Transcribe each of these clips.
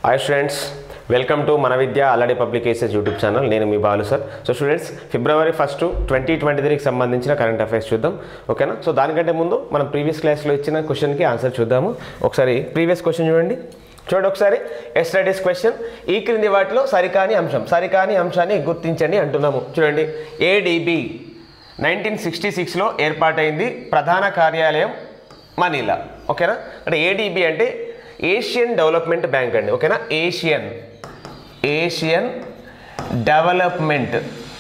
hi students welcome to మన Vidya Alladi publications YouTube channel నేను మీ Balu sir so students February first twenty twenty త్రీకి సంబంధించిన కరెంట్ అఫైర్స్ చూద్దాం ఓకేనా సో దానికంటే ముందు మనం ప్రీవియస్ క్లాస్లో ఇచ్చిన క్వశ్చన్కి ఆన్సర్ చూద్దాము ఒకసారి ప్రీవియస్ క్వశ్చన్ చూడండి చూడండి ఒకసారి ఎస్టడీస్ క్వశ్చన్ ఈ క్రింది వాటిలో సరికాని అంశం సరికాని అంశాన్ని గుర్తించండి అంటున్నాము చూడండి ఏడిబి నైన్టీన్ సిక్స్టీ సిక్స్లో ఏర్పాటైంది ప్రధాన కార్యాలయం మనీలా ఓకేనా అంటే ఏడిబి అంటే ఏషియన్ డెవలప్మెంట్ బ్యాంక్ అండి ఓకేనా Asian Asian development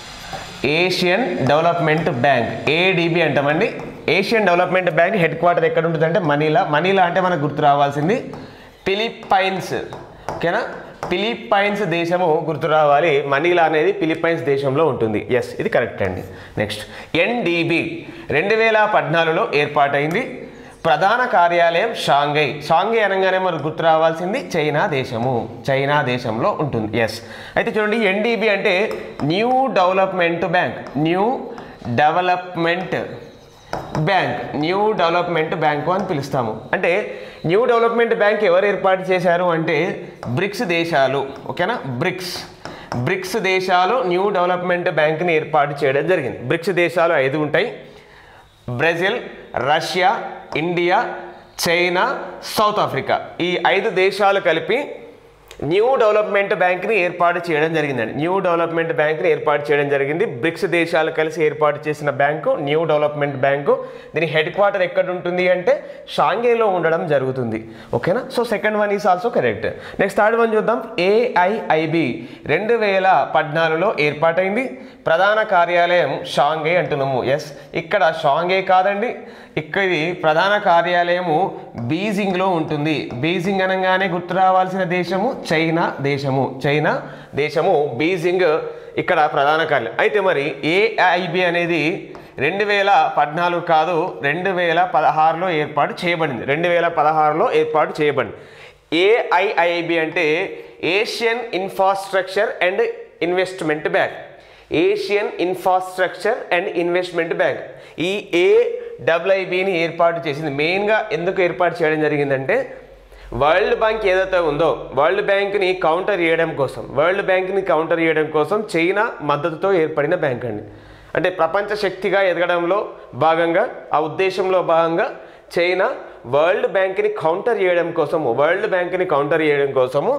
Asian development bank ADB అంటామండి Asian development bank headquarter ఎక్కడ ఉంటుందంటే మనీలా మనీలా అంటే మనకు గుర్తు రావాల్సింది ఫిలిప్పైన్స్ ఓకేనా ఫిలిప్పైన్స్ దేశము గుర్తు రావాలి మనీలా అనేది ఫిలిప్పైన్స్ దేశంలో ఉంటుంది ఎస్ ఇది కరెక్ట్ అండి నెక్స్ట్ ఎన్డిబి రెండు వేల పద్నాలుగులో ఏర్పాటైంది ప్రధాన కార్యాలయం షాంఘై షాంఘై అనగానే మనకు గుర్తు రావాల్సింది చైనా దేశము చైనా దేశంలో ఉంటుంది ఎస్ అయితే చూడండి ఎన్డిబి అంటే new development bank new development bank new development bank అని పిలుస్తాము అంటే న్యూ డెవలప్మెంట్ బ్యాంక్ ఎవరు ఏర్పాటు చేశారు అంటే బ్రిక్స్ దేశాలు ఓకేనా బ్రిక్స్ బ్రిక్స్ దేశాలు న్యూ డెవలప్మెంట్ బ్యాంక్ని ఏర్పాటు చేయడం జరిగింది బ్రిక్స్ దేశాలు ఐదు ఉంటాయి Brazil Russia India China South Africa ఈ ఐదు దేశాలు కలిపి న్యూ డెవలప్మెంట్ బ్యాంక్ని ఏర్పాటు చేయడం జరిగిందండి న్యూ డెవలప్మెంట్ బ్యాంక్ని ఏర్పాటు చేయడం జరిగింది బ్రిక్స్ దేశాలు కలిసి ఏర్పాటు చేసిన బ్యాంకు న్యూ డెవలప్మెంట్ బ్యాంకు దీని హెడ్ క్వార్టర్ ఎక్కడ ఉంటుంది అంటే షాంఘైలో ఉండడం జరుగుతుంది ఓకేనా so second one is also correct next third one చూద్దాం ఏఐఐబి రెండు వేల పద్నాలుగులో ఏర్పాటైంది ప్రధాన కార్యాలయం షాంఘై అంటున్నాము ఎస్ ఇక్కడ షాంఘై కాదండి ఇక్కడ ఇది ప్రధాన కార్యాలయము బీజింగ్లో ఉంటుంది బీజింగ్ అనగానే గుర్తు రావాల్సిన దేశము చైనా దేశము చైనా దేశము బీజింగ్ ఇక్కడ ప్రధాన కార్యాలయం అయితే మరి ఏఐబి అనేది రెండు వేల పద్నాలుగు కాదు రెండు వేల పదహారులో ఏర్పాటు చేయబడింది రెండు వేల పదహారులో ఏర్పాటు చేయబడింది ఏఐఐబి అంటే Asian infrastructure and investment bank Asian infrastructure and investment bank ఈ ఏ డబ్ల్యూఐబిని ఏర్పాటు చేసింది మెయిన్గా ఎందుకు ఏర్పాటు చేయడం జరిగిందంటే వరల్డ్ బ్యాంక్ ఏదైతే ఉందో వరల్డ్ బ్యాంక్ని కౌంటర్ చేయడం కోసం వరల్డ్ బ్యాంక్ని కౌంటర్ చేయడం కోసం చైనా మద్దతుతో ఏర్పడిన బ్యాంక్ అండి అంటే ప్రపంచ శక్తిగా ఎదగడంలో భాగంగా ఆ ఉద్దేశంలో భాగంగా చైనా వరల్డ్ బ్యాంక్ని కౌంటర్ చేయడం కోసము వరల్డ్ బ్యాంక్ని కౌంటర్ చేయడం కోసము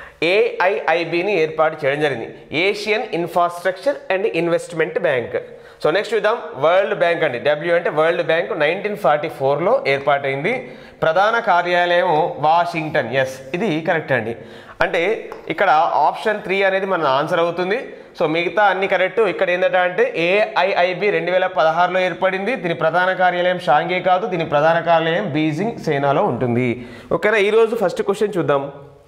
ఏఐఐబిని ఏర్పాటు చేయడం జరిగింది Asian infrastructure and investment bank so next చూద్దాం వరల్డ్ బ్యాంక్ అండి డబ్ల్యూ అంటే వరల్డ్ బ్యాంక్ నైన్టీన్ ఫార్టీ ఫోర్లో ఏర్పాటైంది ప్రధాన కార్యాలయం వాషింగ్టన్ ఎస్ ఇది కరెక్ట్ అండి అంటే ఇక్కడ ఆప్షన్ త్రీ అనేది మన ఆన్సర్ అవుతుంది సో మిగతా అన్ని కరెక్ట్ ఇక్కడ ఏంటంటే అంటే ఏఐఐబి రెండు వేల పదహారులో ఏర్పడింది దీని ప్రధాన కార్యాలయం షాంఘై కాదు దీని ప్రధాన కార్యాలయం బీజింగ్ చైనాలో ఉంటుంది ఓకేనా ఈరోజు ఫస్ట్ క్వశ్చన్ చూద్దాం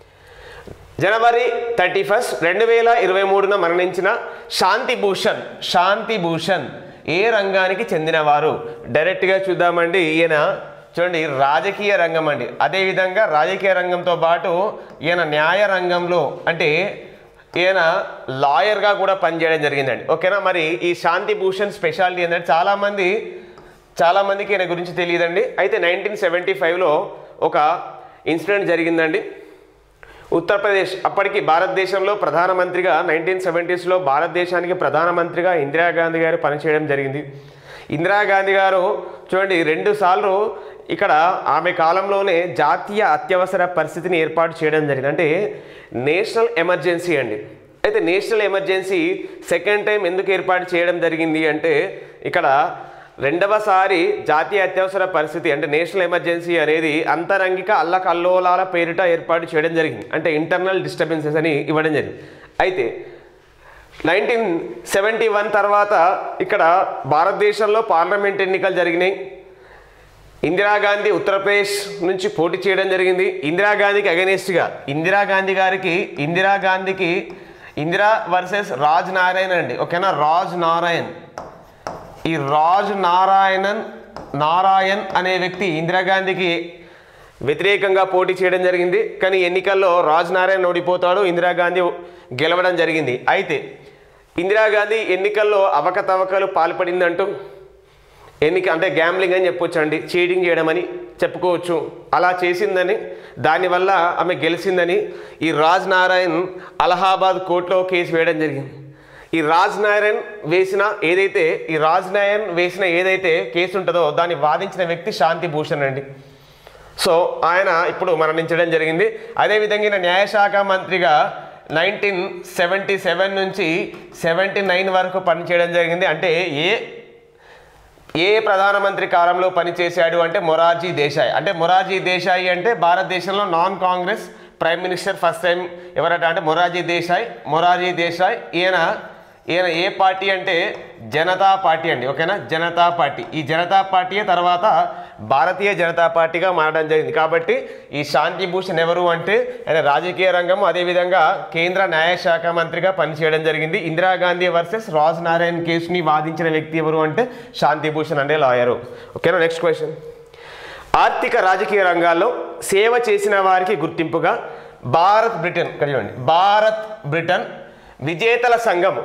జనవరి థర్టీ ఫస్ట్ రెండు వేల ఇరవై మూడున మరణించిన శాంతి భూషణ్ శాంతి భూషణ్ ఏ రంగానికి చెందినవారు డైరెక్ట్గా చూద్దామండి ఈయన చూడండి రాజకీయ రంగం అండి అదేవిధంగా రాజకీయ రంగంతో పాటు ఈయన న్యాయ రంగంలో అంటే ఈయన లాయర్గా కూడా పనిచేయడం జరిగిందండి ఓకేనా మరి ఈ శాంతి భూషణ్ స్పెషాలిటీ ఏంటంటే చాలామంది చాలామందికి ఈయన గురించి తెలియదండి అయితే నైన్టీన్ సెవెంటీ ఫైవ్లో ఒక ఇన్సిడెంట్ జరిగిందండి ఉత్తరప్రదేశ్ అప్పటికి భారతదేశంలో ప్రధానమంత్రిగా నైన్టీన్ సెవెంటీస్లో భారతదేశానికి ప్రధానమంత్రిగా ఇందిరాగాంధీ గారు పనిచేయడం జరిగింది ఇందిరాగాంధీ గారు చూడండి రెండు సార్లు ఇక్కడ ఆమె కాలంలోనే జాతీయ అత్యవసర పరిస్థితిని ఏర్పాటు చేయడం జరిగింది అంటే నేషనల్ ఎమర్జెన్సీ అండి అయితే నేషనల్ ఎమర్జెన్సీ సెకండ్ టైం ఎందుకు ఏర్పాటు చేయడం జరిగింది అంటే ఇక్కడ రెండవసారి జాతీయ అత్యవసర పరిస్థితి అంటే నేషనల్ ఎమర్జెన్సీ అనేది అంతరంగిక అల్లకల్లోలాల పేరిట ఏర్పాటు చేయడం జరిగింది అంటే ఇంటర్నల్ డిస్టర్బెన్సెస్ అని ఇవ్వడం జరిగింది అయితే నైన్టీన్ సెవెంటీ వన్ తర్వాత ఇక్కడ భారతదేశంలో పార్లమెంట్ ఎన్నికలు జరిగినాయి ఇందిరాగాంధీ ఉత్తరప్రదేశ్ నుంచి పోటీ చేయడం జరిగింది ఇందిరాగాంధీకి అగెనిస్ట్గా ఇందిరాగాంధీ గారికి ఇందిరాగాంధీకి ఇందిరా వర్సెస్ రాజ్ నారాయణ్ అండి ఓకేనా రాజ్ నారాయణ్ ఈ రాజ్ నారాయణన్ నారాయణ్ అనే వ్యక్తి ఇందిరాగాంధీకి వ్యతిరేకంగా పోటీ చేయడం జరిగింది కానీ ఎన్నికల్లో రాజ్ నారాయణ్ ఓడిపోతాడు ఇందిరాగాంధీ గెలవడం జరిగింది అయితే ఇందిరాగాంధీ ఎన్నికల్లో అవకతవకలు పాల్పడిందంటూ ఎన్నిక అంటే గ్యాంబ్లింగ్ అని చెప్పొచ్చు అండి చీటింగ్ చేయడం అని చెప్పుకోవచ్చు అలా చేసిందని దానివల్ల ఆమె గెలిచిందని ఈ రాజ్ నారాయణ్ అలహాబాద్ కోర్టులో కేసు వేయడం జరిగింది ఈ రాజ్ నారాయణ్ వేసిన ఏదైతే ఈ రాజ్ నారాయణ్ వేసిన ఏదైతే కేసు ఉంటుందో దాన్ని వాదించిన వ్యక్తి శాంతి భూషణ్ అండి సో ఆయన ఇప్పుడు మరణించడం జరిగింది అదేవిధంగా ఈయన న్యాయశాఖ మంత్రిగా నైన్టీన్ సెవెంటీ సెవెన్ నుంచి సెవెంటీ నైన్ వరకు పనిచేయడం జరిగింది అంటే ఏ ఏ ప్రధానమంత్రి కాలంలో పనిచేశాడు అంటే మొరార్జీ దేశాయ్ అంటే మొరార్జీ దేశాయ్ అంటే భారతదేశంలో non Congress prime minister first time ఎవరట అంటే మొరార్జీ దేశాయ్ మొరార్జీ దేశాయ్ ఈయన ఈయన ఏ పార్టీ అంటే జనతా పార్టీ అండి ఓకేనా జనతా పార్టీ ఈ జనతా పార్టీయే తర్వాత భారతీయ జనతా పార్టీగా మారడం జరిగింది కాబట్టి ఈ శాంతి భూషణ్ ఎవరు అంటే ఆయన రాజకీయ రంగం అదేవిధంగా కేంద్ర న్యాయశాఖ మంత్రిగా పనిచేయడం జరిగింది ఇందిరాగాంధీ వర్సెస్ రాజ్ నారాయణ్ కేసుని వాదించిన వ్యక్తి ఎవరు అంటే శాంతి భూషణ్ అంటే లాయరు ఓకేనా నెక్స్ట్ క్వశ్చన్ ఆర్థిక రాజకీయ రంగాల్లో సేవ చేసిన వారికి గుర్తింపుగా భారత్ బ్రిటన్ ఇక్కడ చూడండి భారత్ బ్రిటన్ విజేతల సంఘము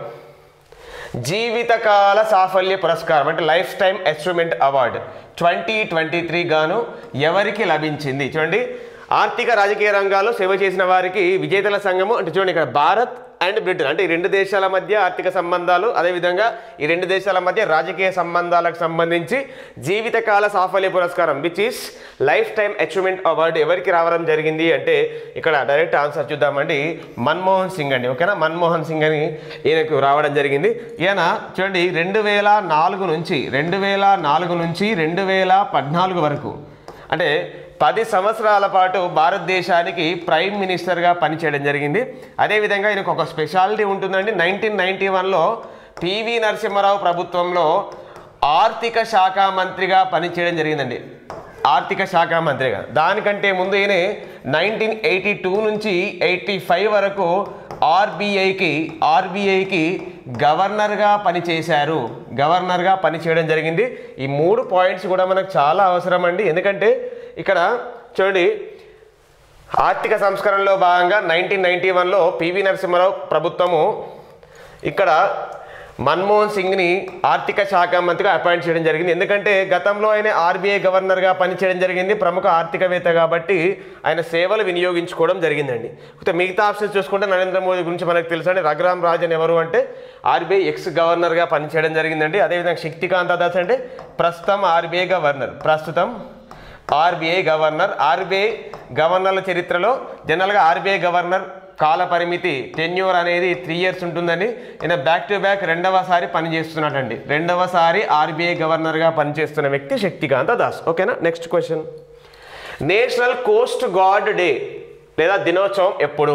జీవితకాల సాఫల్య పురస్కారం అంటే lifetime achievement award twenty twenty three గాను ఎవరికి లభించింది చూడండి ఆర్థిక రాజకీయ రంగాల్లో సేవ చేసిన వారికి విజేతల సంఘము అంటే చూడండి ఇక్కడ భారత్ అండ్ బ్రిటన్ అంటే ఈ రెండు దేశాల మధ్య ఆర్థిక సంబంధాలు అదేవిధంగా ఈ రెండు దేశాల మధ్య రాజకీయ సంబంధాలకు సంబంధించి జీవితకాల సాఫల్య పురస్కారం which is lifetime achievement award ఎవరికి రావడం జరిగింది అంటే ఇక్కడ డైరెక్ట్ ఆన్సర్ చూద్దామండి మన్మోహన్ సింగ్ అండి ఓకేనా మన్మోహన్ సింగ్ అని ఈయనకు రావడం జరిగింది ఈయన చూడండి రెండు వేల నాలుగు నుంచి రెండు వేల నాలుగు నుంచి రెండు వేల పద్నాలుగు వరకు అంటే పది సంవత్సరాల పాటు భారతదేశానికి ప్రైమ్ మినిస్టర్గా పనిచేయడం జరిగింది అదేవిధంగా ఈయనకు ఒక స్పెషాలిటీ ఉంటుందండి నైన్టీన్ నైన్టీ వన్లో పివి నరసింహారావు ప్రభుత్వంలో ఆర్థిక శాఖ మంత్రిగా పనిచేయడం జరిగిందండి ఆర్థిక శాఖ మంత్రిగా దానికంటే ముందు ఈయన నైన్టీన్ ఎయిటీ టూ నుంచి ఎయిటీ ఫైవ్ వరకు ఆర్బీఐకి ఆర్బీఐకి గవర్నర్గా పనిచేశారు గవర్నర్గా పనిచేయడం జరిగింది ఈ మూడు పాయింట్స్ కూడా మనకు చాలా అవసరం అండి ఎందుకంటే ఇక్కడ చూడండి ఆర్థిక సంస్కరణలో భాగంగా నైన్టీన్ నైన్టీ వన్లో పివి నరసింహారావు ప్రభుత్వము ఇక్కడ మన్మోహన్ సింగ్ని ఆర్థిక శాఖ మంత్రిగా అపాయింట్ చేయడం జరిగింది ఎందుకంటే గతంలో ఆయన ఆర్బీఐ గవర్నర్గా పనిచేయడం జరిగింది ప్రముఖ ఆర్థికవేత్త కాబట్టి ఆయన సేవలు వినియోగించుకోవడం జరిగిందండి అయితే మిగతా ఆప్షన్స్ చూసుకుంటే నరేంద్ర మోదీ గురించి మనకు తెలుసు అండి రఘురామ్ రాజన్ ఎవరు అంటే ఆర్బీఐ ఎక్స్ గవర్నర్గా పనిచేయడం జరిగిందండి అదేవిధంగా శక్తికాంత దాస్ అంటే ప్రస్తుతం ఆర్బీఐ గవర్నర్ ప్రస్తుతం ఆర్బీఐ గవర్నర్ ఆర్బీఐ గవర్నర్ల చరిత్రలో జనరల్గా ఆర్బీఐ గవర్నర్ కాల పరిమితి టెన్యూర్ అనేది త్రీ ఇయర్స్ ఉంటుందని ఈయన బ్యాక్ టు బ్యాక్ రెండవసారి పనిచేస్తున్నాడండి రెండవసారి ఆర్బీఐ గవర్నర్గా పనిచేస్తున్న వ్యక్తి శక్తికాంత దాస్ ఓకేనా next question national coast guard day లేదా దినోత్సవం ఎప్పుడు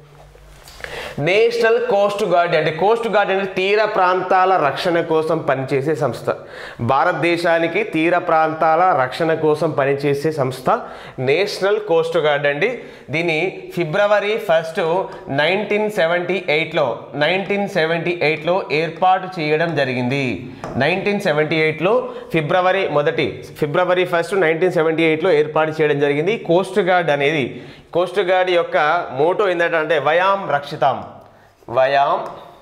నేషనల్ కోస్ట్ గార్డ్ అంటే కోస్ట్ గార్డ్ అంటే తీర ప్రాంతాల రక్షణ కోసం పనిచేసే సంస్థ భారతదేశానికి తీర ప్రాంతాల రక్షణ కోసం పనిచేసే సంస్థ నేషనల్ కోస్ట్ గార్డ్ అండి దీన్ని ఫిబ్రవరి ఫస్ట్ నైన్టీన్ సెవెంటీ ఎయిట్లో నైన్టీన్ సెవెంటీ ఎయిట్లో ఏర్పాటు చేయడం జరిగింది నైన్టీన్ సెవెంటీ ఎయిట్లో ఫిబ్రవరి మొదటి ఫిబ్రవరి ఫస్ట్ నైన్టీన్ సెవెంటీ ఎయిట్లో ఏర్పాటు చేయడం జరిగింది కోస్ట్ గార్డ్ అనేది కోస్ట్ గార్డ్ యొక్క మోటో ఏంటంటే వయాం రక్షితాం వయాం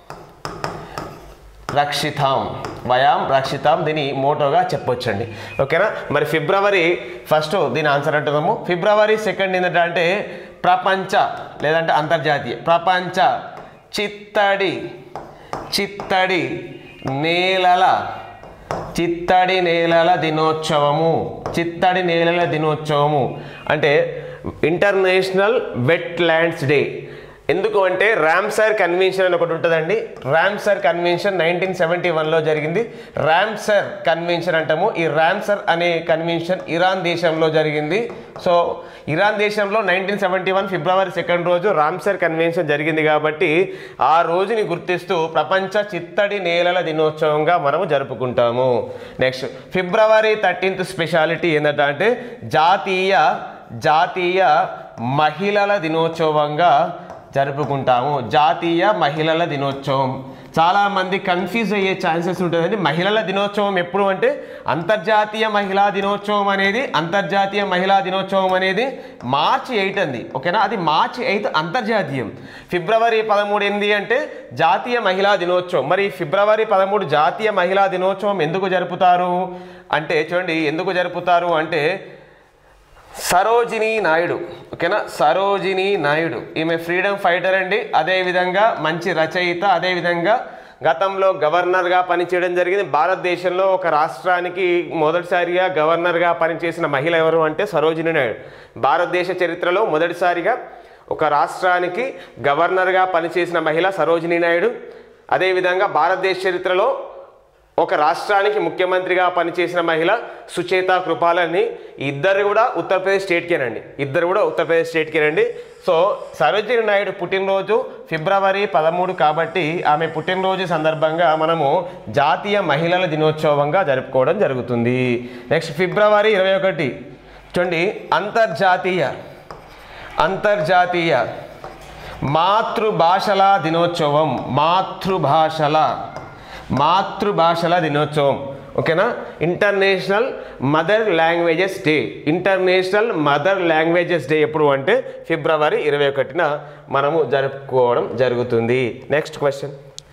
రక్షితాం వయాం రక్షితాం దీని మోటోగా చెప్పొచ్చండి ఓకేనా మరి ఫిబ్రవరి ఫస్ట్ దీని ఆన్సర్ అంటున్నాము ఫిబ్రవరి సెకండ్ ఏంటంటే ప్రపంచ లేదంటే అంతర్జాతీయ ప్రపంచ చిత్తడి చిత్తడి నేలల చిత్తడి నేలల దినోత్సవము చిత్తడి నేలల దినోత్సవము అంటే ఇంటర్నేషనల్ వెట్ ల్యాండ్స్ డే ఎందుకు అంటే ర్యామ్సర్ కన్వెన్షన్ అని ఒకటి ఉంటుందండి ర్యామ్సర్ కన్వెన్షన్ నైన్టీన్ సెవెంటీ వన్లో జరిగింది ర్యామ్సర్ కన్వెన్షన్ అంటాము ఈ ర్యామ్సర్ అనే కన్వెన్షన్ ఇరాన్ దేశంలో జరిగింది సో ఇరాన్ దేశంలో nineteen seventy one February second రోజు రామ్సర్ కన్వెన్షన్ జరిగింది కాబట్టి ఆ రోజుని గుర్తిస్తూ ప్రపంచ చిత్తడి నేలల దినోత్సవంగా మనము జరుపుకుంటాము నెక్స్ట్ ఫిబ్రవరి థర్టీన్త్ స్పెషాలిటీ ఏంటంటే జాతీయ జాతీయ మహిళల దినోత్సవంగా జరుపుకుంటాము జాతీయ మహిళల దినోత్సవం చాలా మంది కన్ఫ్యూజ్ అయ్యే ఛాన్సెస్ ఉంటుందండి మహిళల దినోత్సవం ఎప్పుడు అంటే అంతర్జాతీయ మహిళా దినోత్సవం అనేది అంతర్జాతీయ మహిళా దినోత్సవం అనేది మార్చి ఎయిట్ అంది ఓకేనా అది మార్చి ఎయిత్ అంతర్జాతీయం ఫిబ్రవరి పదమూడు ఎనిమిది అంటే జాతీయ మహిళా దినోత్సవం మరి ఫిబ్రవరి పదమూడు జాతీయ మహిళా దినోత్సవం ఎందుకు జరుపుతారు అంటే చూడండి ఎందుకు జరుపుతారు అంటే సరోజిని నాయుడు ఓకేనా సరోజిని నాయుడు ఈమె ఫ్రీడమ్ ఫైటర్ అండి అదేవిధంగా మంచి రచయిత అదేవిధంగా గతంలో గవర్నర్గా పనిచేయడం జరిగింది భారతదేశంలో ఒక రాష్ట్రానికి మొదటిసారిగా గవర్నర్గా పనిచేసిన మహిళ ఎవరు అంటే సరోజిని నాయుడు భారతదేశ చరిత్రలో మొదటిసారిగా ఒక రాష్ట్రానికి గవర్నర్గా పనిచేసిన మహిళ సరోజిని నాయుడు అదేవిధంగా భారతదేశ చరిత్రలో ఒక రాష్ట్రానికి ముఖ్యమంత్రిగా పనిచేసిన మహిళ సుచేత కృపాలని ఇద్దరు కూడా ఉత్తరప్రదేశ్ స్టేట్కేనండి ఇద్దరు కూడా ఉత్తరప్రదేశ్ స్టేట్కేనండి సో సరోజిని నాయుడు పుట్టినరోజు ఫిబ్రవరి పదమూడు కాబట్టి ఆమె పుట్టినరోజు సందర్భంగా మనము జాతీయ మహిళల దినోత్సవంగా జరుపుకోవడం జరుగుతుంది నెక్స్ట్ ఫిబ్రవరి ఇరవై ఒకటి చూడండి అంతర్జాతీయ అంతర్జాతీయ మాతృభాషల దినోత్సవం మాతృభాషల మాతృభాషల దినోత్సవం ఓకేనా international mother languages day international mother languages day ఎప్పుడు అంటే ఫిబ్రవరి ఇరవై ఒకటిన మనము జరుపుకోవడం జరుగుతుంది నెక్స్ట్ క్వశ్చన్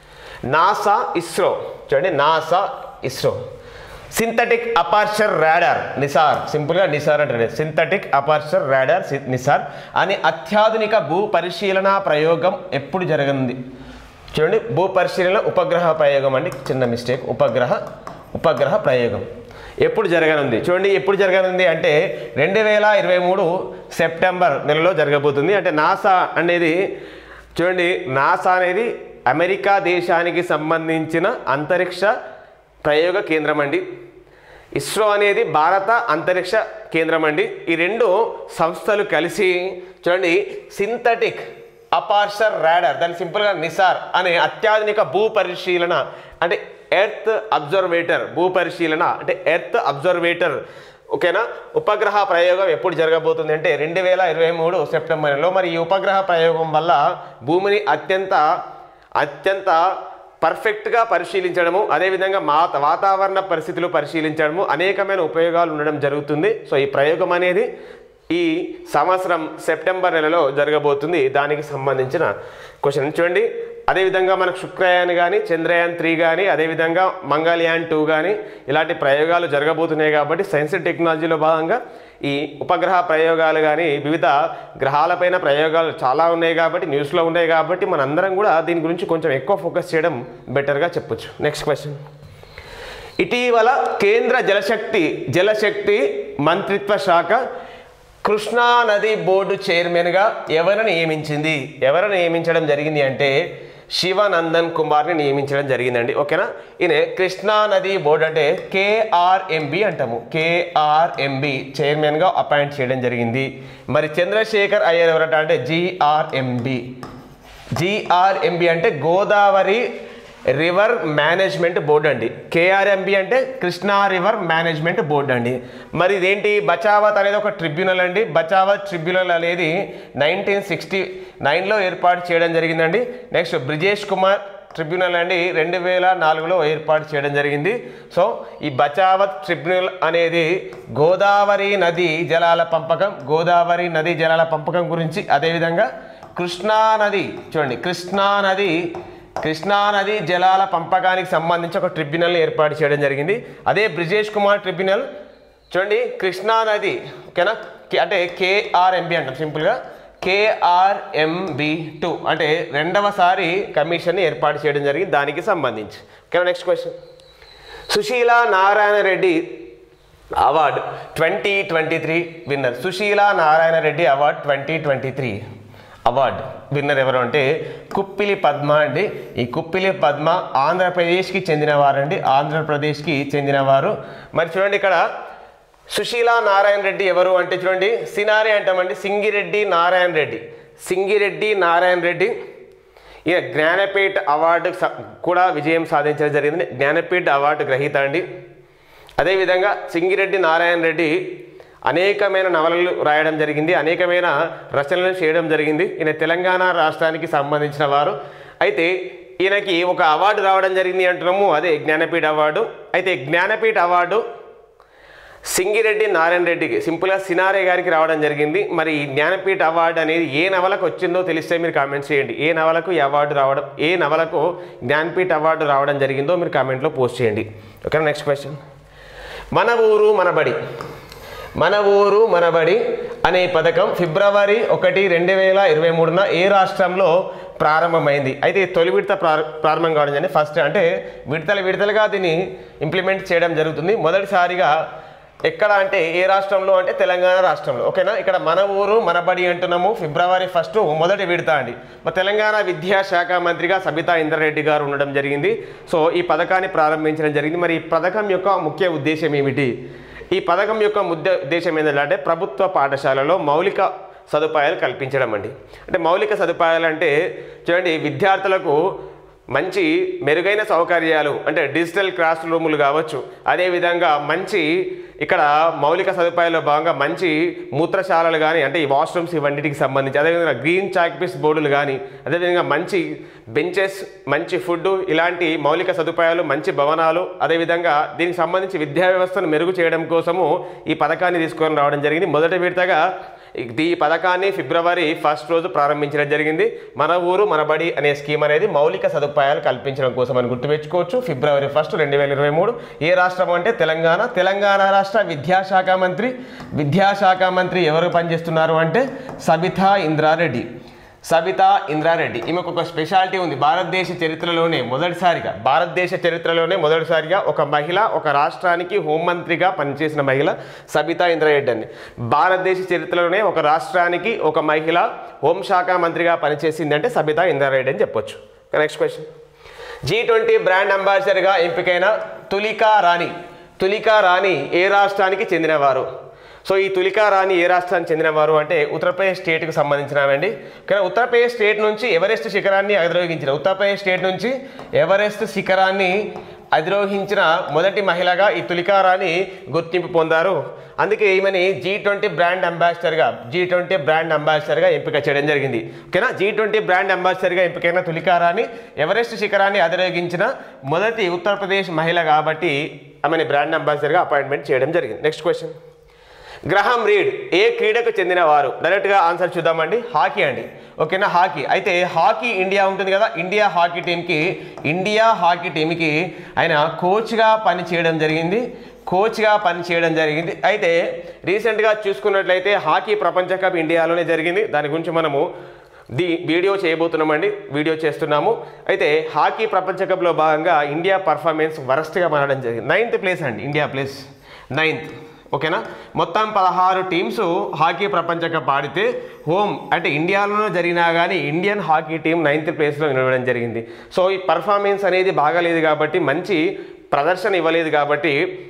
నాసా ఇస్రో చూడండి NASA ISRO synthetic aperture radar NISAR సింపుల్గా నిసార్ అంటే సింథటిక్ అపార్చర్ రాడార్ నిసార్ అనే అత్యాధునిక భూ పరిశీలన ప్రయోగం ఎప్పుడు జరగనుంది చూడండి భూ పరిశీలన ఉపగ్రహ ప్రయోగం అండి చిన్న మిస్టేక్ ఉపగ్రహ ఉపగ్రహ ప్రయోగం ఎప్పుడు జరగనుంది చూడండి ఎప్పుడు జరగనుంది అంటే రెండు వేల ఇరవై మూడు సెప్టెంబర్ నెలలో జరగబోతుంది అంటే నాసా అనేది చూడండి నాసా అనేది అమెరికా దేశానికి సంబంధించిన అంతరిక్ష ప్రయోగ కేంద్రం అండి ఇస్రో అనేది భారత అంతరిక్ష కేంద్రం అండి ఈ రెండు సంస్థలు కలిసి చూడండి సింథటిక్ అపార్షర్ రాడర్ దాని సింపుల్గా నిసార్ అనే అత్యాధునిక భూ పరిశీలన అంటే ఎర్త్ అబ్జర్వేటర్ భూ పరిశీలన అంటే ఎర్త్ అబ్జర్వేటర్ ఓకేనా ఉపగ్రహ ప్రయోగం ఎప్పుడు జరగబోతుంది అంటే రెండు వేల ఇరవై మూడు సెప్టెంబర్ నెలలో మరి ఈ ఉపగ్రహ ప్రయోగం వల్ల భూమిని అత్యంత అత్యంత పర్ఫెక్ట్గా పరిశీలించడము అదేవిధంగా మా వాతావరణ పరిస్థితులు పరిశీలించడము అనేకమైన ఉపయోగాలు ఉండడం జరుగుతుంది సో ఈ ప్రయోగం అనేది ఈ సంవత్సరం సెప్టెంబర్ నెలలో జరగబోతుంది దానికి సంబంధించిన క్వశ్చన్ చూడండి అదేవిధంగా మనకు శుక్రయాన్ కానీ చంద్రయాన్ త్రీ కానీ అదేవిధంగా మంగళయాన్ టూ కానీ ఇలాంటి ప్రయోగాలు జరగబోతున్నాయి కాబట్టి సైన్స్ అండ్ టెక్నాలజీలో భాగంగా ఈ ఉపగ్రహ ప్రయోగాలు కానీ వివిధ గ్రహాలపైన ప్రయోగాలు చాలా ఉన్నాయి కాబట్టి న్యూస్లో ఉన్నాయి కాబట్టి మనందరం కూడా దీని గురించి కొంచెం ఎక్కువ ఫోకస్ చేయడం బెటర్గా చెప్పొచ్చు నెక్స్ట్ క్వశ్చన్ ఇటీవల కేంద్ర జలశక్తి జలశక్తి మంత్రిత్వ శాఖ కృష్ణా నది బోర్డు చైర్మన్గా ఎవరిని నియమించింది ఎవరిని నియమించడం జరిగింది అంటే శివనందన్ కుమార్ని నియమించడం జరిగిందండి ఓకేనా ఈయన కృష్ణా నది బోర్డు అంటే కేఆర్ఎంబి అంటాము కేఆర్ఎంబి చైర్మన్గా అపాయింట్ చేయడం జరిగింది మరి చంద్రశేఖర్ అయ్యర్ ఎవరట అంటే జిఆర్ఎంబి జిఆర్ఎంబి అంటే గోదావరి రివర్ మేనేజ్మెంట్ బోర్డు అండి కేఆర్ఎంబి అంటే కృష్ణా రివర్ మేనేజ్మెంట్ బోర్డు అండి మరి ఇదేంటి బచావత్ అనేది ఒక ట్రిబ్యునల్ అండి బచావత్ ట్రిబ్యునల్ అనేది నైన్టీన్ సిక్స్టీ నైన్లో ఏర్పాటు చేయడం జరిగిందండి నెక్స్ట్ బ్రిజేష్ కుమార్ ట్రిబ్యునల్ అండి రెండు వేల నాలుగులో ఏర్పాటు చేయడం జరిగింది సో ఈ బచావత్ ట్రిబ్యునల్ అనేది గోదావరి నది జలాల పంపకం గోదావరి నది జలాల పంపకం గురించి అదేవిధంగా కృష్ణా నది చూడండి కృష్ణా నది కృష్ణా నది జలాల పంపకానికి సంబంధించి ఒక ట్రిబ్యునల్ని ఏర్పాటు చేయడం జరిగింది అదే బ్రిజేష్ కుమార్ ట్రిబ్యునల్ చూడండి కృష్ణా నది ఓకేనా కే- అంటే కేఆర్ఎంబి అంటాం సింపుల్గా కేఆర్ఎంబి టూ అంటే రెండవసారి కమిషన్ని ఏర్పాటు చేయడం జరిగింది దానికి సంబంధించి ఓకేనా next question Susheela Narayana Reddy award twenty twenty three winner Susheela Narayana Reddy award twenty twenty three award winner ఎవరు అంటే కుప్పిలి పద్మ అండి ఈ కుప్పిలి పద్మ ఆంధ్రప్రదేశ్కి చెందినవారండి ఆంధ్రప్రదేశ్కి చెందినవారు మరి చూడండి ఇక్కడ సుశీల నారాయణ రెడ్డి ఎవరు అంటే చూడండి సినారి అంటామండి సింగిరెడ్డి నారాయణ రెడ్డి సింగిరెడ్డి నారాయణ రెడ్డి ఈయన జ్ఞానపీఠ అవార్డు స- కూడా విజయం సాధించడం జరిగింది జ్ఞానపీఠ అవార్డు గ్రహీత అండి అదేవిధంగా సింగిరెడ్డి నారాయణ రెడ్డి అనేకమైన నవలలు రాయడం జరిగింది అనేకమైన రచనలు చేయడం జరిగింది ఈయన తెలంగాణ రాష్ట్రానికి సంబంధించిన వారు అయితే ఈయనకి ఒక అవార్డు రావడం జరిగింది అంటున్నాము అదే జ్ఞానపీఠ అవార్డు అయితే జ్ఞానపీఠ అవార్డు సింగిరెడ్డి నారాయణ రెడ్డికి సింపుల్గా సినారే గారికి రావడం జరిగింది మరి ఈ జ్ఞానపీఠ అవార్డు అనేది ఏ నవలకు వచ్చిందో తెలిస్తే మీరు కామెంట్స్ చేయండి ఏ నవలకు ఈ అవార్డు రావడం ఏ నవలకు జ్ఞానపీఠ అవార్డు రావడం జరిగిందో మీరు కామెంట్లో పోస్ట్ చేయండి ఓకేనా నెక్స్ట్ క్వశ్చన్ మన ఊరు మనబడి మన ఊరు మనబడి అనే పథకం ఫిబ్రవరి ఒకటి రెండు వేల ఇరవై మూడున ఏ రాష్ట్రంలో ప్రారంభమైంది అయితే ఈ తొలి విడత ప్రార- ప్రారంభం కావడం జరిగింది ఫస్ట్ అంటే విడతల విడతలుగా దీన్ని ఇంప్లిమెంట్ చేయడం జరుగుతుంది మొదటిసారిగా ఎక్కడ అంటే ఏ రాష్ట్రంలో అంటే తెలంగాణ రాష్ట్రంలో ఓకేనా ఇక్కడ మన ఊరు మనబడి అంటున్నాము ఫిబ్రవరి ఫస్ట్ మొదటి విడత అండి మరి తెలంగాణ విద్యాశాఖ మంత్రిగా సబితా ఇంద్రారెడ్డి గారు ఉండడం జరిగింది సో ఈ పథకాన్ని ప్రారంభించడం జరిగింది మరి ఈ పథకం యొక్క ముఖ్య ఉద్దేశం ఏమిటి ఈ పథకం యొక్క ముద్ద ఉద్దేశం ఏంటంటే ప్రభుత్వ పాఠశాలలో మౌలిక సదుపాయాలు కల్పించడం అండి అంటే మౌలిక సదుపాయాలు అంటే చూడండి విద్యార్థులకు మంచి మెరుగైన సౌకర్యాలు అంటే డిజిటల్ క్లాస్ రూములు కావచ్చు అదేవిధంగా మంచి ఇక్కడ మౌలిక సదుపాయాల్లో భాగంగా మంచి మూత్రశాలలు కానీ అంటే ఈ వాష్రూమ్స్ ఇవన్నిటికి సంబంధించి అదేవిధంగా గ్రీన్ చాక్పీస్ బోర్డులు కానీ అదేవిధంగా మంచి బెంచెస్ మంచి ఫుడ్ ఇలాంటి మౌలిక సదుపాయాలు మంచి భవనాలు అదేవిధంగా దీనికి సంబంధించి విద్యా వ్యవస్థను మెరుగు చేయడం కోసము ఈ పథకాన్ని తీసుకొని రావడం జరిగింది మొదటి విడతగా ఈ పథకాన్ని ఫిబ్రవరి ఫస్ట్ రోజు ప్రారంభించడం జరిగింది మన ఊరు మన బడి అనే స్కీమ్ అనేది మౌలిక సదుపాయాలు కల్పించడం కోసం అని గుర్తుపెట్టుకోవచ్చు ఫిబ్రవరి ఫస్ట్ రెండు వేల ఇరవై మూడు ఏ రాష్ట్రం అంటే తెలంగాణ తెలంగాణ రాష్ట్ర విద్యాశాఖ మంత్రి విద్యాశాఖ మంత్రి ఎవరు పనిచేస్తున్నారు అంటే సబితా ఇంద్రారెడ్డి సబితా ఇంద్రారెడ్డి ఈమెకు ఒక స్పెషాలిటీ ఉంది భారతదేశ చరిత్రలోనే మొదటిసారిగా భారతదేశ చరిత్రలోనే మొదటిసారిగా ఒక మహిళ ఒక రాష్ట్రానికి హోంమంత్రిగా పనిచేసిన మహిళ సబితా ఇంద్రారెడ్డి అని భారతదేశ చరిత్రలోనే ఒక రాష్ట్రానికి ఒక మహిళ హోంశాఖ మంత్రిగా పనిచేసింది అంటే సబితా ఇంద్రారెడ్డి అని చెప్పొచ్చు next question G twenty brand అంబాసిడర్గా ఎంపికైన తులికా రాణి తులికా రాణి ఏ రాష్ట్రానికి చెందినవారు సో ఈ తులికా రాణి ఏ రాష్ట్రానికి చెందినవారు అంటే ఉత్తరప్రదేశ్ స్టేట్కి సంబంధించినవండి కానీ ఉత్తరప్రదేశ్ స్టేట్ నుంచి ఎవరెస్ట్ శిఖరాన్ని అధిరోహించిన ఉత్తరప్రదేశ్ స్టేట్ నుంచి ఎవరెస్ట్ శిఖరాన్ని అధిరోహించిన మొదటి మహిళగా ఈ తులికా రాణి గుర్తింపు పొందారు అందుకే ఈమెని జీ ట్వంటీ బ్రాండ్ అంబాసిడర్గా జీ ట్వంటీ బ్రాండ్ అంబాసిడర్గా ఎంపిక చేయడం జరిగింది ఓకేనా జీ ట్వంటీ బ్రాండ్ అంబాసిడర్గా ఎంపికైన తులికా రాణి ఎవరెస్ట్ శిఖరాన్ని అధిరోహించిన మొదటి ఉత్తరప్రదేశ్ మహిళ కాబట్టి ఆమెని బ్రాండ్ అంబాసిడర్గా అపాయింట్మెంట్ చేయడం జరిగింది నెక్స్ట్ క్వశ్చన్ గ్రహం రీడ్ ఏ క్రీడకు చెందినవారు డైరెక్ట్గా ఆన్సర్ చూద్దామండి హాకీ అండి ఓకేనా హాకీ అయితే హాకీ ఇండియా ఉంటుంది కదా ఇండియా హాకీ టీంకి ఇండియా హాకీ టీంకి ఆయన కోచ్గా పని చేయడం జరిగింది కోచ్గా పని చేయడం జరిగింది అయితే రీసెంట్గా చూసుకున్నట్లయితే హాకీ ప్రపంచ కప్ ఇండియాలోనే జరిగింది దాని గురించి మనము ది వీడియో చేయబోతున్నామండి వీడియో చేస్తున్నాము అయితే హాకీ ప్రపంచ కప్లో భాగంగా ఇండియా పర్ఫార్మెన్స్ వరస్ట్గా మారడం జరిగింది నైన్త్ ప్లేస్ అండి ఇండియా ప్లేస్ నైన్త్ ఓకేనా మొత్తం పదహారు టీమ్స్ హాకీ ప్రపంచ కప్ ఆడితే హోమ్ అంటే ఇండియాలోనే జరిగినా కానీ ఇండియన్ హాకీ టీం నైన్త్ ప్లేస్లో నిలవడం జరిగింది సో ఈ పర్ఫార్మెన్స్ అనేది బాగాలేదు కాబట్టి మంచి ప్రదర్శన ఇవ్వలేదు కాబట్టి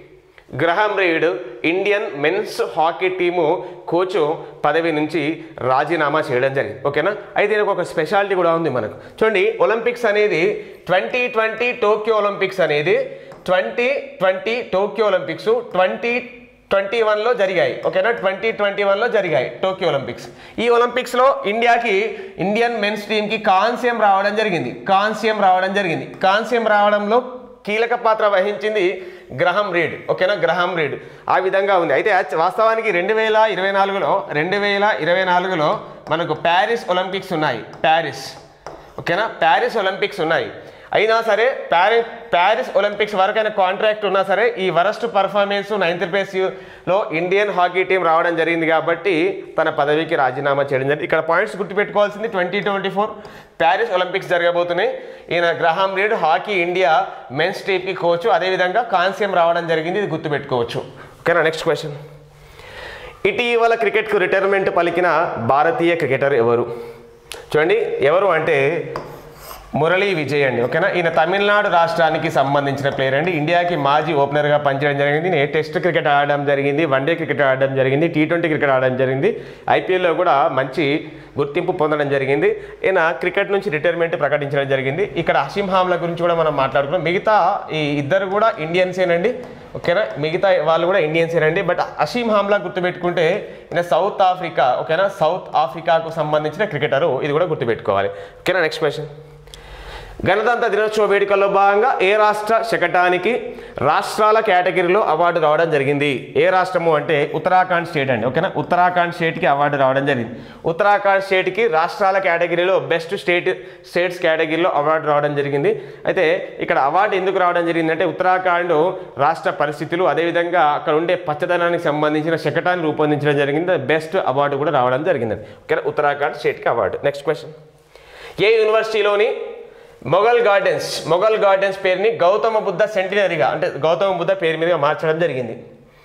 Graham Reid Indian men's hockey team coach పదవి నుంచి రాజీనామా చేయడం జరిగింది ఓకేనా అయితే దీనికి ఒక స్పెషాలిటీ కూడా ఉంది మనకు చూడండి ఒలింపిక్స్ అనేది ట్వంటీ ట్వంటీ టోక్యో ఒలింపిక్స్ అనేది twenty twenty Tokyo Olympics twenty twenty వన్లో జరిగాయి ఓకేనా ట్వంటీ ట్వంటీ వన్లో జరిగాయి టోక్యో ఒలింపిక్స్ ఈ ఒలింపిక్స్లో ఇండియాకి ఇండియన్ మెన్స్ టీంకి కాంస్యం రావడం జరిగింది కాంస్యం రావడం జరిగింది కాంస్యం రావడంలో కీలక పాత్ర వహించింది గ్రహం రీడ్ ఓకేనా గ్రహం రీడ్ ఆ విధంగా ఉంది అయితే యాక్చు- వాస్తవానికి రెండు వేల ఇరవై నాలుగులో రెండు వేల ఇరవై నాలుగులో మనకు ప్యారిస్ ఒలింపిక్స్ ఉన్నాయి ప్యారిస్ ఓకేనా ప్యారిస్ ఒలింపిక్స్ ఉన్నాయి అయినా సరే ప్యారి ప్యారిస్ ఒలింపిక్స్ వరకు అయిన కాంట్రాక్ట్ ఉన్నా సరే ఈ వరస్ట్ పర్ఫార్మెన్స్ నైన్త్ ప్లేస్లో ఇండియన్ హాకీ టీం రావడం జరిగింది కాబట్టి తన పదవికి రాజీనామా చేయడం జరిగింది ఇక్కడ పాయింట్స్ గుర్తుపెట్టుకోవాల్సింది twenty twenty four Paris Olympics జరగబోతున్నాయి ఈయన Graham Reid hockey India men's టీంకి కోచ్ అదేవిధంగా కాంస్యం రావడం జరిగింది ఇది గుర్తుపెట్టుకోవచ్చు ఓకేనా నెక్స్ట్ క్వశ్చన్ ఇటీవల క్రికెట్కు రిటైర్మెంట్ పలికిన భారతీయ క్రికెటర్ ఎవరు చూడండి ఎవరు అంటే మురళీ విజయ్ అండి ఓకేనా ఈయన తమిళనాడు రాష్ట్రానికి సంబంధించిన ప్లేయర్ అండి ఇండియాకి మాజీ ఓపెనర్గా పనిచేయడం జరిగింది ఈయన టెస్ట్ క్రికెట్ ఆడడం జరిగింది వన్డే క్రికెట్ ఆడడం జరిగింది టీ ట్వంటీ క్రికెట్ ఆడడం జరిగింది ఐపీఎల్లో కూడా మంచి గుర్తింపు పొందడం జరిగింది ఈయన క్రికెట్ నుంచి రిటైర్మెంట్ ప్రకటించడం జరిగింది ఇక్కడ హషీం హామ్ల గురించి కూడా మనం మాట్లాడుకున్నాం మిగతా ఈ ఇద్దరు కూడా ఇండియన్సేనండి ఓకేనా మిగతా వాళ్ళు కూడా ఇండియన్స్ రండి బట్ అషీమ్ హామ్లా గుర్తుపెట్టుకుంటే ఈయన సౌత్ ఆఫ్రికా ఓకేనా సౌత్ ఆఫ్రికాకు సంబంధించిన క్రికెటరు ఇది కూడా గుర్తుపెట్టుకోవాలి ఓకేనా నెక్స్ట్ క్వశ్చన్ గణతంత్ర దినోత్సవ వేడుకల్లో భాగంగా ఏ రాష్ట్ర శకటానికి రాష్ట్రాల కేటగిరీలో అవార్డు రావడం జరిగింది ఏ రాష్ట్రము అంటే ఉత్తరాఖండ్ స్టేట్ అండి ఓకేనా ఉత్తరాఖండ్ స్టేట్కి అవార్డు రావడం జరిగింది ఉత్తరాఖండ్ స్టేట్కి రాష్ట్రాల కేటగిరీలో బెస్ట్ స్టేట్ స్టేట్స్ కేటగిరీలో అవార్డు రావడం జరిగింది అయితే ఇక్కడ అవార్డు ఎందుకు రావడం జరిగింది అంటే ఉత్తరాఖండ్ రాష్ట్ర పరిస్థితులు అదేవిధంగా అక్కడ ఉండే పచ్చదనానికి సంబంధించిన శకటాన్ని రూపొందించడం జరిగింది బెస్ట్ అవార్డు కూడా రావడం జరిగింది ఓకేనా ఉత్తరాఖండ్ స్టేట్కి అవార్డు నెక్స్ట్ క్వశ్చన్ ఏ యూనివర్సిటీలోని మొఘల్ గార్డెన్స్ మొఘల్ గార్డెన్స్ పేరుని గౌతమ బుద్ధ సెంటినరీగా అంటే గౌతమ బుద్ధ పేరు మీదుగా మార్చడం జరిగింది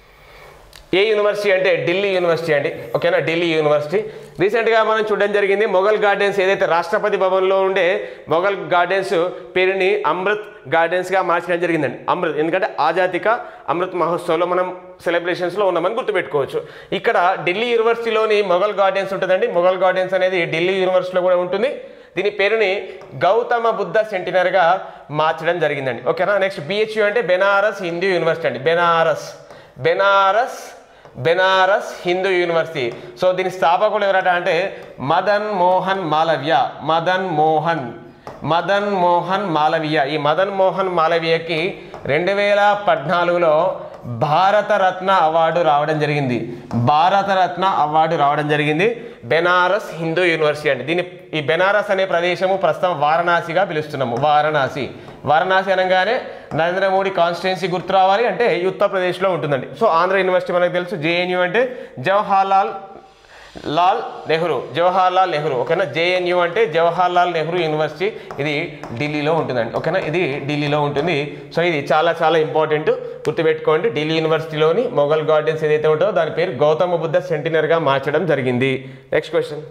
ఏ యూనివర్సిటీ అంటే ఢిల్లీ యూనివర్సిటీ అండి ఓకేనా ఢిల్లీ యూనివర్సిటీ రీసెంట్గా మనం చూడడం జరిగింది మొఘల్ గార్డెన్స్ ఏదైతే రాష్ట్రపతి భవన్లో ఉండే మొఘల్ గార్డెన్స్ పేరుని అమృత్ గార్డెన్స్గా మార్చడం జరిగిందండి అమృత్ ఎందుకంటే ఆజాతిక అమృత్ మహోత్సవ్లో మనం సెలబ్రేషన్స్లో ఉన్నామని గుర్తుపెట్టుకోవచ్చు ఇక్కడ ఢిల్లీ యూనివర్సిటీలోని మొఘల్ గార్డెన్స్ ఉంటుందండి మొఘల్ గార్డెన్స్ అనేది ఢిల్లీ యూనివర్సిటీలో కూడా ఉంటుంది దీని పేరుని గౌతమ బుద్ధ సెంటినర్గా మార్చడం జరిగిందండి ఓకేనా నెక్స్ట్ బిహెచ్యు అంటే బెనారస్ హిందూ యూనివర్సిటీ అండి బెనారస్ బెనారస్ బెనారస్ హిందూ యూనివర్సిటీ సో దీని స్థాపకులు ఎవరట అంటే మదన్ మోహన్ మాలవ్య మదన్ మోహన్ మదన్ మోహన్ మాలవీయ ఈ మదన్ మోహన్ మాలవీయకి రెండు వేల పద్నాలుగులో భారతరత్న అవార్డు రావడం జరిగింది భారతరత్న అవార్డు రావడం జరిగింది బెనారస్ హిందూ యూనివర్సిటీ అండి దీని ఈ బెనారస్ అనే ప్రదేశము ప్రస్తుతం వారణాసిగా పిలుస్తున్నాము వారణాసి వారణాసి అనగానే నరేంద్ర మోడీ కాన్స్టిట్యున్సీ గుర్తు రావాలి అంటే ఉత్తరప్రదేశ్లో ఉంటుందండి సో ఆంధ్ర యూనివర్సిటీ మనకు తెలుసు జేఎన్యూ అంటే జవహర్లాల్ లాల్ నెహ్రూ జవహర్ లాల్ నెహ్రూ ఓకేనా జేఎన్యూ అంటే జవహర్ లాల్ నెహ్రూ యూనివర్సిటీ ఇది ఢిల్లీలో ఉంటుందండి ఓకేనా ఇది ఢిల్లీలో ఉంటుంది సో ఇది చాలా చాలా ఇంపార్టెంట్ గుర్తుపెట్టుకోండి ఢిల్లీ యూనివర్సిటీలోని మొఘల్ గార్డెన్స్ ఏదైతే ఉంటుందో దాని పేరు గౌతమ బుద్ధ సెంటినర్గా మార్చడం జరిగింది నెక్స్ట్ క్వశ్చన్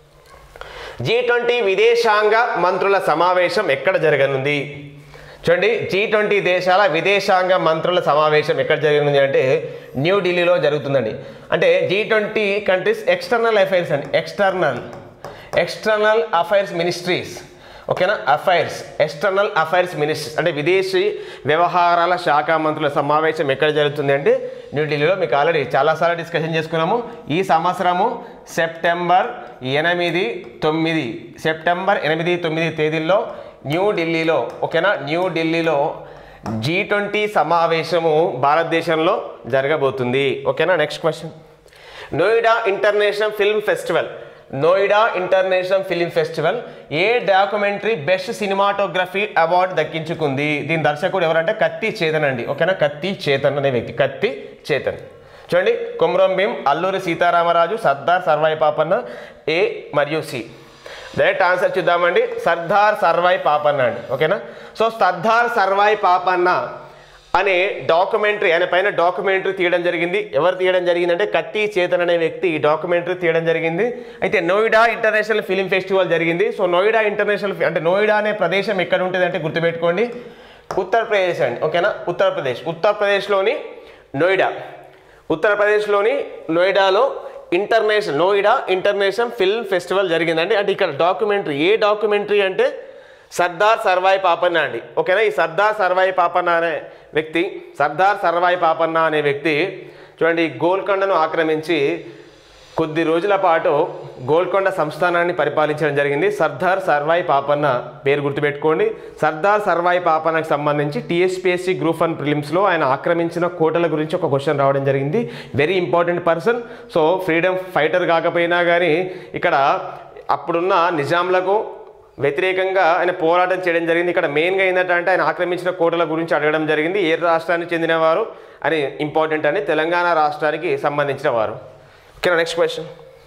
జీ ట్వంటీ విదేశాంగ మంత్రుల సమావేశం ఎక్కడ జరగనుంది చూడండి జీ ట్వంటీ దేశాల విదేశాంగ మంత్రుల సమావేశం ఎక్కడ జరగనుంది అంటే న్యూఢిల్లీలో జరుగుతుందండి అంటే G twenty countries external affairs అండి ఎక్స్టర్నల్ ఎక్స్టర్నల్ అఫైర్స్ మినిస్ట్రీస్ ఓకేనా అఫైర్స్ ఎక్స్టర్నల్ అఫైర్స్ మినిస్ట్రీస్ అంటే విదేశీ వ్యవహారాల శాఖ మంత్రుల సమావేశం ఎక్కడ జరుగుతుంది అంటే న్యూఢిల్లీలో మీకు ఆల్రెడీ చాలాసార్లు డిస్కషన్ చేసుకున్నాము ఈ సంవత్సరము సెప్టెంబర్ ఎనిమిది తొమ్మిది సెప్టెంబర్ ఎనిమిది తొమ్మిది తేదీల్లో న్యూఢిల్లీలో ఓకేనా న్యూఢిల్లీలో జీ ట్వంటీ సమావేశము భారతదేశంలో జరగబోతుంది ఓకేనా next question Noida international film festival Noida international film festival ఏ డాక్యుమెంటరీ బెస్ట్ సినిమాటోగ్రఫీ అవార్డు దక్కించుకుంది దీని దర్శకుడు ఎవరంటే కత్తి చేతన్ అండి ఓకేనా కత్తి చేతన్ అనే వ్యక్తి కత్తి చేతన్ చూడండి కొమరం భీం అల్లూరి సీతారామరాజు సర్దార్ సర్వాయి పాపన్న ఏ మరియు సి డైరెక్ట్ ఆన్సర్ చూద్దామండి సర్దార్ సర్వాయి పాపన్న అండి ఓకేనా సో సర్దార్ సర్వాయి పాపన్న అనే డాక్యుమెంటరీ ఆయన పైన డాక్యుమెంటరీ తీయడం జరిగింది ఎవరు తీయడం జరిగింది అంటే కత్తి చేతన్ అనే వ్యక్తి ఈ డాక్యుమెంటరీ తీయడం జరిగింది అయితే నోయిడా ఇంటర్నేషనల్ ఫిలిం ఫెస్టివల్ జరిగింది సో నోయిడా ఇంటర్నేషనల్ ఫి- అంటే నోయిడా అనే ప్రదేశం ఎక్కడ ఉంటుంది అంటే గుర్తుపెట్టుకోండి ఉత్తరప్రదేశ్ అండి ఓకేనా ఉత్తరప్రదేశ్ ఉత్తరప్రదేశ్లోని నోయిడా ఉత్తరప్రదేశ్లోని నోయిడాలో international Noida international film festival జరిగిందండి అంటే ఇక్కడ డాక్యుమెంటరీ ఏ డాక్యుమెంటరీ అంటే సర్దార్ సర్వాయి పాపన్న అండి ఓకేనా ఈ సర్దార్ సర్వాయి పాపన్న అనే వ్యక్తి సర్దార్ సర్వాయి పాపన్న అనే వ్యక్తి చూడండి గోల్కొండను ఆక్రమించి కొద్ది రోజుల పాటు గోల్కొండ సంస్థానాన్ని పరిపాలించడం జరిగింది సర్దార్ సర్వాయి పాపన్న పేరు గుర్తుపెట్టుకోండి సర్దార్ సర్వాయి పాపన్నకు సంబంధించి టీఎస్పీఎస్సీ గ్రూప్ వన్ ప్రిలిమ్స్లో ఆయన ఆక్రమించిన కోటల గురించి ఒక క్వశ్చన్ రావడం జరిగింది very important person so freedom fighter కాకపోయినా కానీ ఇక్కడ అప్పుడున్న నిజాంలకు వ్యతిరేకంగా ఆయన పోరాటం చేయడం జరిగింది ఇక్కడ మెయిన్గా ఏంటంటే ఆయన ఆక్రమించిన కోటల గురించి అడగడం జరిగింది ఏ రాష్ట్రానికి చెందినవారు అని ఇంపార్టెంట్ అని తెలంగాణ రాష్ట్రానికి సంబంధించిన వారు ఓకే నెక్స్ట్ క్వశ్చన్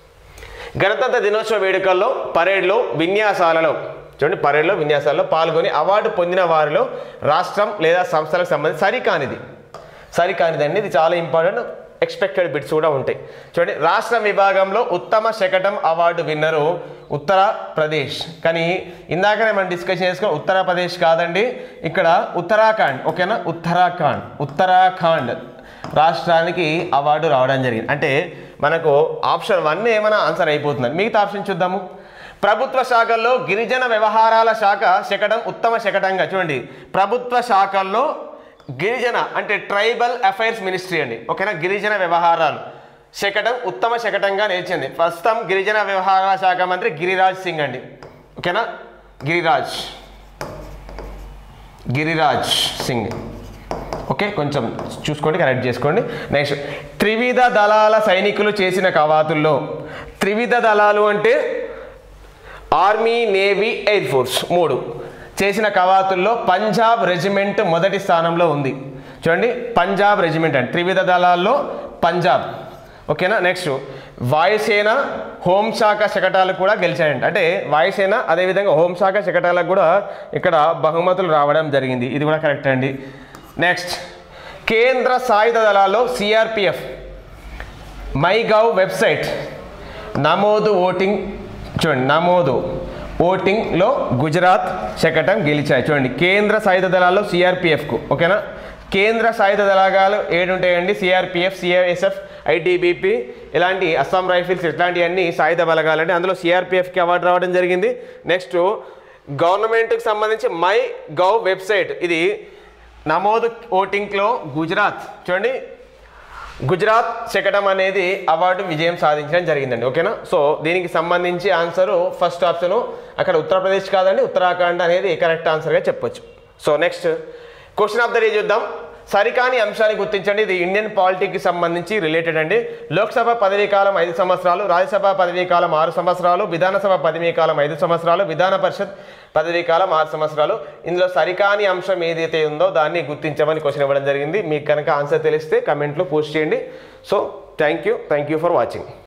గణతంత్ర దినోత్సవ వేడుకల్లో పరేడ్లో విన్యాసాలలో చూడండి పరేడ్లో విన్యాసాలలో పాల్గొని అవార్డు పొందిన వారిలో రాష్ట్రం లేదా సంస్థలకు సంబంధించి సరికానిది సరికానిదండి ఇది చాలా ఇంపార్టెంట్ ఎక్స్పెక్టెడ్ బిట్స్ కూడా ఉంటాయి చూడండి రాష్ట్ర విభాగంలో ఉత్తమ శకటం అవార్డు విన్నరు ఉత్తరప్రదేశ్ కానీ ఇందాకనే మనం డిస్కషన్ చేసుకున్న ఉత్తరప్రదేశ్ కాదండి ఇక్కడ ఉత్తరాఖండ్ ఓకేనా ఉత్తరాఖండ్ ఉత్తరాఖండ్ రాష్ట్రానికి అవార్డు రావడం జరిగింది అంటే మనకు ఆప్షన్ వన్ ఏమైనా ఆన్సర్ అయిపోతుంది మిగతా ఆప్షన్ చూద్దాము ప్రభుత్వ శాఖల్లో గిరిజన వ్యవహారాల శాఖ శకటం ఉత్తమ శకటంగా చూడండి ప్రభుత్వ శాఖల్లో గిరిజన అంటే ట్రైబల్ అఫైర్స్ మినిస్ట్రీ అండి ఓకేనా గిరిజన వ్యవహారాలు శకటం ఉత్తమ శకటంగా నిలిచింది ప్రస్తుతం గిరిజన వ్యవహారాల శాఖ మంత్రి గిరిరాజ్ సింగ్ అండి ఓకేనా గిరిరాజ్ గిరిరాజ్ సింగ్ ఓకే కొంచెం చూసుకోండి కరెక్ట్ చేసుకోండి నెక్స్ట్ త్రివిధ దళాల సైనికులు చేసిన కవాతుల్లో త్రివిధ దళాలు అంటే ఆర్మీ నేవీ ఎయిర్ ఫోర్స్ మూడు చేసిన కవాతుల్లో పంజాబ్ రెజిమెంట్ మొదటి స్థానంలో ఉంది చూడండి పంజాబ్ రెజిమెంట్ అండి త్రివిధ దళాల్లో పంజాబ్ ఓకేనా నెక్స్ట్ వాయుసేన హోంశాఖ శకటాలు కూడా గెలిచాయండి అంటే వాయుసేన అదేవిధంగా హోంశాఖ శకటాలకు కూడా ఇక్కడ బహుమతులు రావడం జరిగింది ఇది కూడా కరెక్ట్ అండి నెక్స్ట్ కేంద్ర సాయుధ దళాల్లో సిఆర్పిఎఫ్ మై గవ్ వెబ్సైట్ నమోదు ఓటింగ్ చూడండి నమోదు ఓటింగ్లో గుజరాత్ శకటం గెలిచాయి చూడండి కేంద్ర సాయుధ దళాల్లో సిఆర్పిఎఫ్కు ఓకేనా కేంద్ర సాయుధ దళాలు ఏడుంటాయండి సిఆర్పిఎఫ్ సిఐఎస్ఎఫ్ ఐటీబీపీ ఇలాంటి అస్సాం రైఫిల్స్ ఇట్లాంటివన్నీ సాయుధ బలగాలండి అందులో సిఆర్పిఎఫ్కి అవార్డు రావడం జరిగింది నెక్స్ట్ గవర్నమెంట్కి సంబంధించి మై గవ్ వెబ్సైట్ ఇది నమోదు ఓటింగ్లో గుజరాత్ చూడండి గుజరాత్ శకటం అనేది అవార్డు విజయం సాధించడం జరిగిందండి ఓకేనా సో దీనికి సంబంధించి ఆన్సర్ ఫస్ట్ ఆప్షన్ అక్కడ ఉత్తరప్రదేశ్ కాదండి ఉత్తరాఖండ్ అనేది కరెక్ట్ ఆన్సర్గా చెప్పొచ్చు so next question of the day చూద్దాం సరికాని అంశాన్ని గుర్తించండి ఇది ఇండియన్ పాలిటిక్కి సంబంధించి రిలేటెడ్ అండి లోక్సభ పదవీ కాలం ఐదు సంవత్సరాలు రాజ్యసభ పదవీ కాలం ఆరు సంవత్సరాలు విధానసభ పదవీ కాలం ఐదు సంవత్సరాలు విధాన పరిషత్ పదవీ కాలం ఆరు సంవత్సరాలు ఇందులో సరికాని అంశం ఏదైతే ఉందో దాన్ని గుర్తించమని క్వశ్చన్ ఇవ్వడం జరిగింది మీకు కనుక ఆన్సర్ తెలిస్తే కమెంట్లో పోస్ట్ చేయండి so thank you thank you for watching